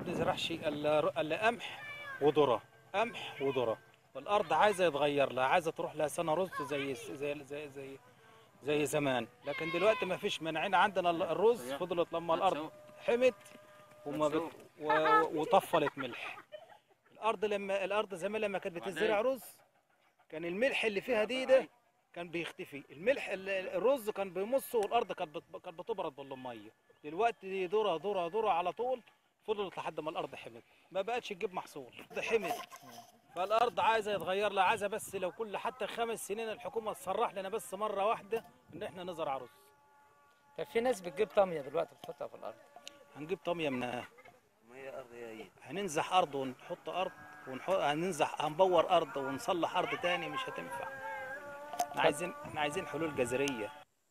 بنزرعش الا الا قمح وذره قمح وذره والارض عايزه يتغير لها عايزه تروح لها سنه رز زي زي زي زي, زي زمان لكن دلوقتي ما فيش منعنا عندنا الرز فضلت لما الارض حمت وما بت... و... وطفلت ملح الارض لما الارض زمان لما كانت بتزرع رز كان الملح اللي فيها دي ده كان بيختفي الملح ال- الرز كان بيمص والارض كانت بت- كانت بتبرد بالميه دلوقتي دي ذره ذره ذره على طول فضلت لحد ما الارض حمت ما بقتش تجيب محصول الارض حمت فالارض عايزه يتغير لها عايزه بس لو كل حتى خمس سنين الحكومه تصرح لنا بس مره واحده ان احنا نزرع رز طب في ناس بتجيب طاميه دلوقتي بتحطها في الارض هنجيب طميه منها ما هي ارض هي هننزح ارض ونحط ارض ونحط هننزح هنبور ارض ونصلح ارض تاني مش هتنفع احنا عايزين احنا عايزين حلول جذريه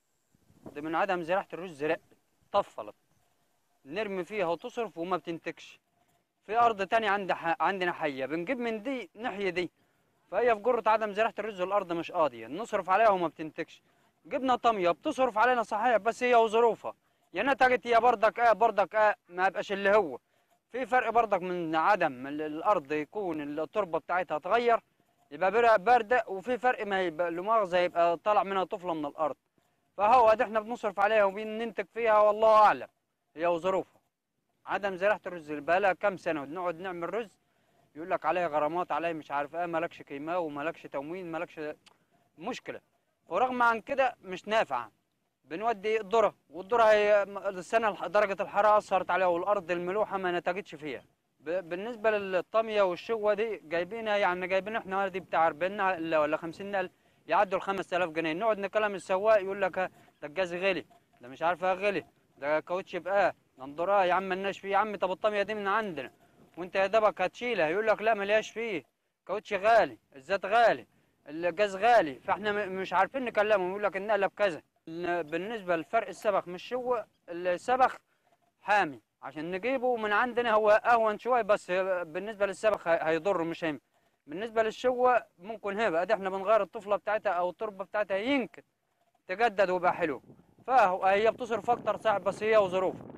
ده من عدم زراعة الرز رق طفلت نرمي فيها وتصرف وما بتنتجش في أرض تانية عند ح... عندنا حية بنجيب من دي نحيي دي فهي في جرة عدم زراعة الرز والأرض مش قاضية نصرف عليها وما بتنتجش جبنا طمية بتصرف علينا صحيح بس هي وظروفها يا نتجت هي بردك اه بردك اه ما يبقاش اللي هو في فرق بردك من عدم ال- الأرض يكون التربة بتاعتها تغير يبقى بر- باردة وفي فرق ما يبقى لمؤاخذة يبقى طالع منها طفلة من الأرض فهو ده احنا بنصرف عليها وبننتج فيها والله اعلم هي وظروفها عدم زراعه الرز بقالها كام سنه نقعد نعمل رز يقول لك عليه غرامات عليه مش عارف ايه مالكش كيماوي ومالكش تموين مالكش مشكله ورغم عن كده مش نافعه بنودي الذره والذره هي السنه الح- درجه الحراره اثرت عليها والارض الملوحه ما نتجتش فيها ب- بالنسبه للطميه والشوه دي جايبينها يعني جايبين احنا دي بتاع 40 نقل ولا 50 نقل يعدوا ال 5000 جنيه نقعد نكلم السواق يقول لك ها، ده الجاز غلي ده مش عارف ايه غلي ده كاوتش بقى ده نضراه يا عم مالناش فيه يا عم طب الطميه دي من عندنا وانت يا دوبك هتشيلها يقول لك لا ملياش فيه كاوتش غالي الزيت غالي الجاز غالي فاحنا م- مش عارفين نكلمهم يقول لك النقله بكذا ال- بالنسبه لفرق السبخ مش هو السبخ حامي عشان نجيبه من عندنا هو اهون شويه بس بالنسبه للسبخ هي- هيضر مش هيم بالنسبه للشوه ممكن هبه ادي احنا بنغير الطفله بتاعتها او التربه بتاعتها يمكن تجدد ويبقى حلو فهي بتصرف اكتر صعب بس هي وظروفها